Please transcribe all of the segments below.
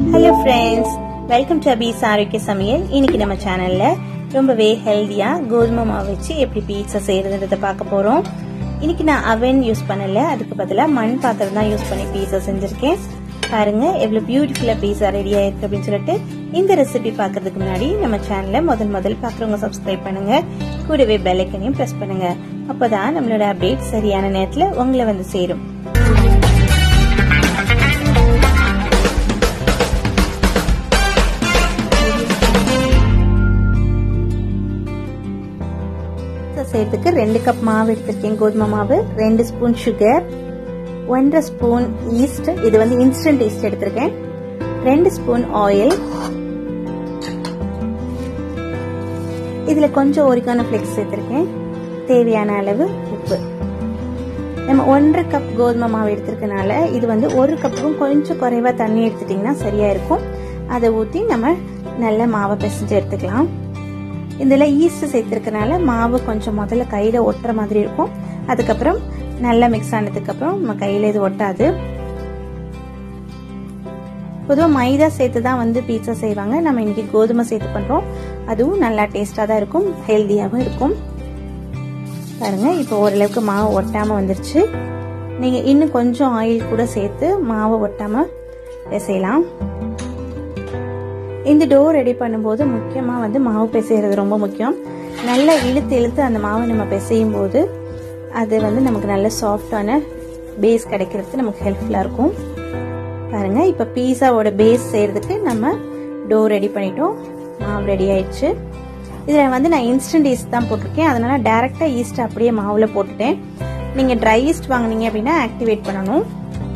hello friends welcome to Abi's ஆரோக்கிய சமையல் இன்னைக்கு நம்ம சேனல்ல ரொம்பவே ஹெல்தியா கோதுமை மாவு வச்சு எப்படி பீட்சா செய்யறதுன்றத பார்க்க போறோம் இன்னைக்கு நான் அவன் யூஸ் பண்ணல அதுக்கு பதிலாக மண் பாத்திரம் தான் யூஸ் பண்ணி பீஸா செஞ்சிருக்கேன் பாருங்க எவ்வளவு பியூட்டிஃபுல்லா பீஸா ரெடி ஆயிருக்கு அப்படின்னு சொல்லிட்டு இந்த ரெசிபி பார்க்கறதுக்கு முன்னாடி நம்ம சேனலை முதல் முதல் பார்க்குறவங்க சப்ஸ்கிரைப் பண்ணுங்க கூடவே பெல்லைக்கனையும் ப்ரெஸ் பண்ணுங்க அப்போதான் நம்மளோட அப்டேட் சரியான நேரத்தில் உங்களை வந்து சேரும் செய்யறதுக்கு ரெண்டு கப் மாவு எடுத்திருக்கேன் கோதுமை மாவு ரெண்டு ஸ்பூன் சுகர் ஒன்றரை ஸ்பூன் ஈஸ்ட் இது வந்து இன்ஸ்டன்ட் ஈஸ்ட் எடுத்திருக்கேன் ரெண்டு ஸ்பூன் ஆயில் இதுல கொஞ்சம் ஒரிகான ஃபிளெக்ஸ் சேர்த்திருக்கேன் தேவையான அளவு உப்பு நம்ம ஒன்றரை கப் கோதுமை மாவு எடுத்திருக்கனால இது வந்து ஒரு கப்புக்கும் கொஞ்சம் குறைவா தண்ணி எடுத்துட்டிங்கன்னா சரியா இருக்கும் அதை ஊற்றி நம்ம நல்ல மாவை பிசைஞ்சு எடுத்துக்கலாம் இதில் ஈஸ்ட் சேர்த்துருக்கனால மாவு கொஞ்சம் முதல்ல கையில் ஒட்டுற மாதிரி இருக்கும் அதுக்கப்புறம் நல்லா மிக்ஸ் ஆனதுக்கப்புறம் நம்ம கையில் இது ஒட்டாது பொதுவாக மைதா சேர்த்து தான் வந்து பீட்சா செய்வாங்க நம்ம இன்னைக்கு கோதுமை சேர்த்து பண்ணுறோம் அதுவும் நல்லா டேஸ்டாக தான் இருக்கும் ஹெல்த்தியாகவும் இருக்கும் பாருங்க இப்போ ஓரளவுக்கு மாவு ஒட்டாமல் வந்துருச்சு நீங்கள் இன்னும் கொஞ்சம் ஆயில் கூட சேர்த்து மாவை ஒட்டாமல் பிசையலாம் இந்த டோ ரெடி பண்ணும்போது முக்கியமாக வந்து மாவு பிசைகிறது ரொம்ப முக்கியம் நல்லா இழுத்து இழுத்து அந்த மாவை நம்ம பிசையும் போது அது வந்து நமக்கு நல்ல சாஃப்டான பேஸ் கிடைக்கிறதுக்கு நமக்கு ஹெல்ப்ஃபுல்லாக இருக்கும் பாருங்க இப்போ பீஸாவோட பேஸ் செய்யறதுக்கு நம்ம டோ ரெடி பண்ணிட்டோம் மாவு ரெடி ஆயிடுச்சு இதில் வந்து நான் இன்ஸ்டன்ட் ஈஸ்ட் தான் போட்டிருக்கேன் அதனால டேரெக்டாக ஈஸ்ட் அப்படியே மாவில் போட்டுட்டேன் நீங்கள் ட்ரை ஈஸ்ட் வாங்கினீங்க அப்படின்னா ஆக்டிவேட் பண்ணணும்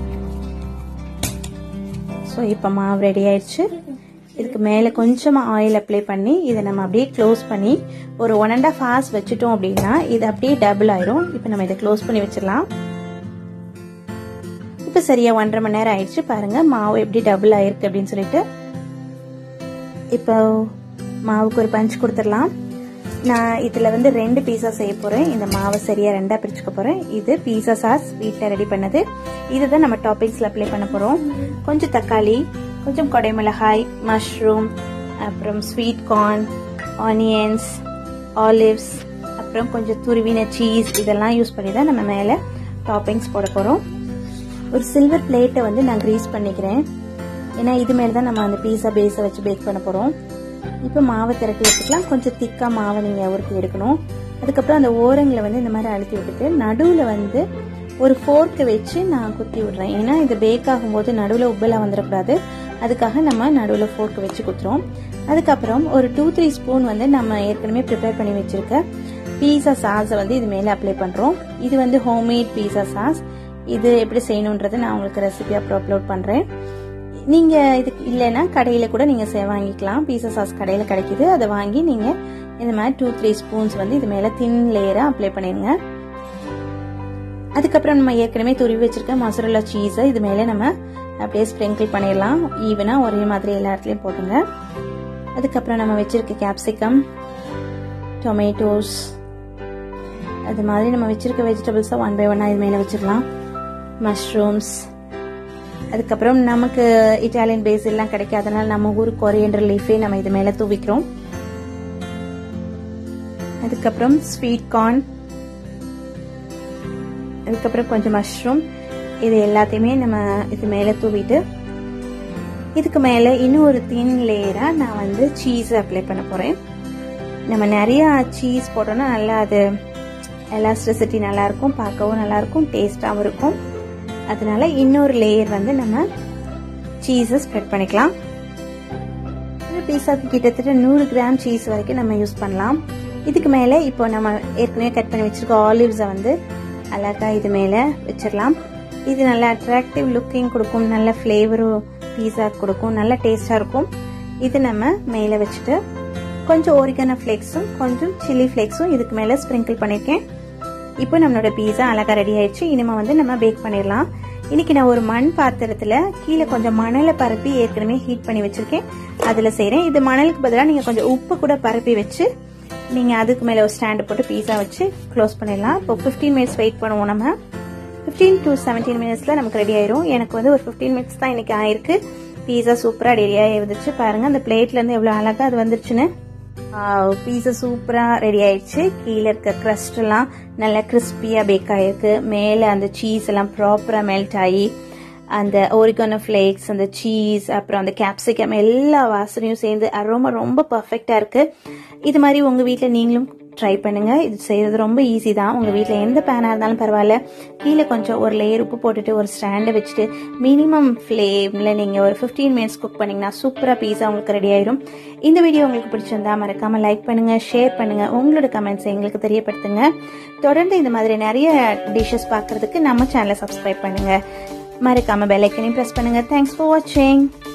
ஸோ இப்போ மாவு ரெடி ஆயிடுச்சு இதுக்கு மேலே கொஞ்சமாக ஆயில் அப்ளை பண்ணி இதை நம்ம அப்படியே க்ளோஸ் பண்ணி ஒரு ஒன் அண்ட் ஆஃப் ஹவர்ஸ் வச்சுட்டோம் அப்படின்னா இது அப்படியே டபுள் ஆயிரும் இப்போ நம்ம இதை க்ளோஸ் பண்ணி வச்சிடலாம் இப்போ சரியா ஒன்றரை மணி நேரம் ஆயிடுச்சு பாருங்க மாவு எப்படி டபுள் ஆயிருக்கு அப்படின்னு சொல்லிட்டு இப்போ மாவுக்கு ஒரு பஞ்ச் கொடுத்துடலாம் நான் இதில் வந்து ரெண்டு பீஸா செய்ய போகிறேன் இந்த மாவை சரியாக ரெண்டாக பிரிச்சுக்க போகிறேன் இது பீஸா சாஸ் வீட்டில் ரெடி பண்ணது இதுதான் நம்ம டாப்பிங்ஸில் அப்ளை பண்ண போகிறோம் கொஞ்சம் தக்காளி கொஞ்சம் கொடைமிளகாய் மஷ்ரூம் அப்புறம் ஸ்வீட் கார்ன் ஆனியன்ஸ் ஆலிவ்ஸ் அப்புறம் கொஞ்சம் துருவின சீஸ் இதெல்லாம் யூஸ் பண்ணி தான் நம்ம மேலே டாப்பிங்ஸ் போட போகிறோம் ஒரு சில்வர் பிளேட்டை வந்து நான் க்ரீஸ் பண்ணிக்கிறேன் ஏன்னா இது மேலே தான் நம்ம அந்த பீஸா பேஸை வச்சு பேக் பண்ண போகிறோம் இப்போ மாவை திரட்டி வச்சுக்கலாம் கொஞ்சம் திக்காக மாவை நீங்கள் உருட்டி எடுக்கணும் அதுக்கப்புறம் அந்த ஓரங்களை வந்து இந்த மாதிரி அழுத்தி விட்டுட்டு நடுவில் வந்து ஒரு ஃபோர்க்கை வச்சு நான் குத்தி விடுறேன் ஏன்னா இது பேக் ஆகும்போது நடுவில் உப்பெல்லாம் வந்துடக்கூடாது அதுக்காக நம்ம நடுவில் ஃபோர்க்கு வச்சு குத்துறோம் அதுக்கப்புறம் ஒரு டூ த்ரீ ஸ்பூன் வந்து நம்ம ஏற்கனவே ப்ரிப்பேர் பண்ணி வச்சிருக்க பீஸா சாஸை வந்து இது மேலே அப்ளை பண்ணுறோம் இது வந்து ஹோம்மேட் பீஸா சாஸ் இது எப்படி செய்யணுன்றதை நான் உங்களுக்கு ரெசிபி அப்புறம் அப்லோட் பண்ணுறேன் நீங்கள் இதுக்கு இல்லைன்னா கடையில் கூட நீங்கள் வாங்கிக்கலாம் பீஸா சாஸ் கடையில் கிடைக்குது அதை வாங்கி நீங்கள் இந்த மாதிரி டூ த்ரீ ஸ்பூன்ஸ் வந்து இது மேலே தின் லேயராக அப்ளை பண்ணிடுங்க அதுக்கப்புறம் நம்ம ஏற்கனவே துருவி வச்சிருக்க மொசரல்லா சீஸை இது மேலே நம்ம அப்படியே ஸ்ப்ரிங்கிள் பண்ணிடலாம் ஈவனாக ஒரே மாதிரி எல்லா இடத்துலையும் போட்டுங்க அதுக்கப்புறம் நம்ம வச்சிருக்க கேப்சிகம் டொமேட்டோஸ் அது மாதிரி நம்ம வச்சிருக்க வெஜிடபிள்ஸை ஒன் பை ஒன்னாக இது மேலே வச்சிடலாம் மஷ்ரூம்ஸ் அதுக்கப்புறம் நமக்கு இட்டாலியன் பேஸ் எல்லாம் கிடைக்காதனால நம்ம ஊர் கொரியண்டர் லீஃபே நம்ம இது மேலே தூவிக்கிறோம் அதுக்கப்புறம் ஸ்வீட் கார்ன் அதுக்கப்புறம் கொஞ்சம் மஷ்ரூம் இது எல்லாத்தையுமே நம்ம இது மேலே தூவிட்டு இதுக்கு மேலே இன்னும் ஒரு தின் லேயராக நான் வந்து சீஸ் அப்ளை பண்ண போகிறேன் நம்ம நிறையா சீஸ் போட்டோம்னா நல்லா அது எலாஸ்டிசிட்டி நல்லாயிருக்கும் பார்க்கவும் நல்லாயிருக்கும் டேஸ்டாகவும் இருக்கும் அதனால இன்னொரு லேயர் வந்து நம்ம சீஸை ஸ்ப்ரெட் பண்ணிக்கலாம் பீஸாக்கு கிட்டத்தட்ட நூறு கிராம் சீஸ் வரைக்கும் நம்ம யூஸ் பண்ணலாம் இதுக்கு மேலே இப்போ நம்ம ஏற்கனவே கட் பண்ணி வச்சிருக்க ஆலிவ்ஸை வந்து அழகா இது மேலே வச்சிடலாம் இது நல்ல அட்ராக்டிவ் லுக்கிங் கொடுக்கும் நல்ல ஃப்ளேவரும் பீஸா கொடுக்கும் நல்ல டேஸ்டாக இருக்கும் இது நம்ம மேலே வச்சுட்டு கொஞ்சம் ஓரிகன ஃப்ளேக்ஸும் கொஞ்சம் சில்லி ஃப்ளேக்ஸும் இதுக்கு மேலே ஸ்ப்ரிங்கிள் பண்ணியிருக்கேன் இப்போ நம்மளோட பீஸா அழகா ரெடி ஆயிடுச்சு இனிமே வந்து நம்ம பேக் பண்ணிடலாம் இன்னைக்கு நான் ஒரு மண் பாத்திரத்துல கீழே கொஞ்சம் மணலை பரப்பி ஏற்கனவே ஹீட் பண்ணி வச்சிருக்கேன் அதுல செய்யறேன் இது மணலுக்கு பதிலாக நீங்க கொஞ்சம் உப்பு கூட பரப்பி வச்சு நீங்க அதுக்கு மேல ஒரு ஸ்டாண்டு போட்டு பீஸா வச்சு க்ளோஸ் பண்ணிடலாம் இப்போ ஃபிஃப்டீன் மினிட்ஸ் வெயிட் பண்ணுவோம் நம்ம ஃபிஃப்டீன் டு செவன்டீன் மினிட்ஸில் நமக்கு ரெடி ஆயிரும் எனக்கு வந்து ஒரு ஃபிஃப்டீன் மினிட்ஸ் தான் இன்னைக்கு ஆயிருக்கு பீஸா சூப்பராக ரெடியாக இருந்துச்சு பாருங்கள் அந்த பிளேட்லேருந்து எவ்வளோ அழகாக அது வந்துருச்சுன்னு பீஸா சூப்பராக ரெடி ஆயிடுச்சு கீழே இருக்க crust எல்லாம் நல்லா கிறிஸ்பியாக பேக் ஆகிருக்கு மேலே அந்த சீஸ் எல்லாம் ப்ராப்பராக மெல்ட் ஆகி அந்த ஓரிகோனோ ஃப்ளேக்ஸ் அந்த சீஸ் அப்புறம் அந்த கேப்சிகம் எல்லா வாசனையும் சேர்ந்து அரோமா ரொம்ப பர்ஃபெக்டாக இருக்குது இது மாதிரி உங்கள் வீட்டில் நீங்களும் ட்ரை பண்ணுங்க இது செய்யறது ரொம்ப ஈஸி தான் உங்கள் வீட்டில் எந்த பேனாக இருந்தாலும் பரவாயில்ல கீழே கொஞ்சம் ஒரு லேயர் உப்பு போட்டுட்டு ஒரு ஸ்டாண்டை வச்சுட்டு மினிமம் ஃப்ளேமில் நீங்கள் ஒரு ஃபிஃப்டீன் மினிட்ஸ் குக் பண்ணிங்கன்னா சூப்பராக பீஸா உங்களுக்கு ரெடி ஆயிரும் இந்த வீடியோ உங்களுக்கு பிடிச்சிருந்தா மறக்காமல் லைக் பண்ணுங்கள் ஷேர் பண்ணுங்கள் உங்களோட கமெண்ட்ஸை எங்களுக்கு தெரியப்படுத்துங்க தொடர்ந்து இந்த மாதிரி நிறைய டிஷ்ஷஸ் பார்க்குறதுக்கு நம்ம சேனலை சப்ஸ்கிரைப் பண்ணுங்கள் மறக்காமல் பெல் ஐக்கனையும் ப்ரெஸ் பண்ணுங்கள் தேங்க்ஸ் ஃபார் வாட்சிங்